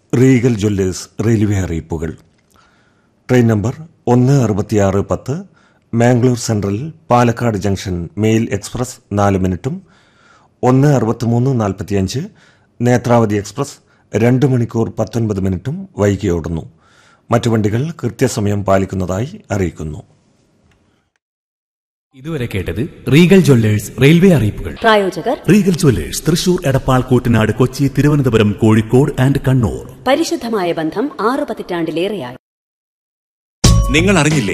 Regal jewellers railway അറിയിപ്പുകൾ train number ഒന്ന് അറുപത്തിയാറ് പത്ത് Mangalore central Palakkad junction mail express നാല് മിനിറ്റും ഒന്ന് അറുപത്തിമൂന്ന് നാൽപ്പത്തിയഞ്ച് നേത്രാവതി എക്സ്പ്രസ് രണ്ട് മണിക്കൂർ പത്തൊൻപത് മിനിറ്റും വൈകി ഓടുന്നു മറ്റു വണ്ടികൾ കൃത്യസമയം പാലിക്കുന്നതായി അറിയിക്കുന്നു ഇതുവരെ കേട്ടത് റീഗൽ ജ്വല്ലേഴ്സ് റെയിൽവേ അറിയിപ്പുകൾ പ്രായോജകർ Regal jewellers Thrissur Edappal Koottanad Kochi Thiruvananthapuram Kozhikode and Kannur പരിശുദ്ധമായ ബന്ധം ആറു പതിറ്റാണ്ടിലേറെയായി നിങ്ങൾ അറിഞ്ഞില്ലേ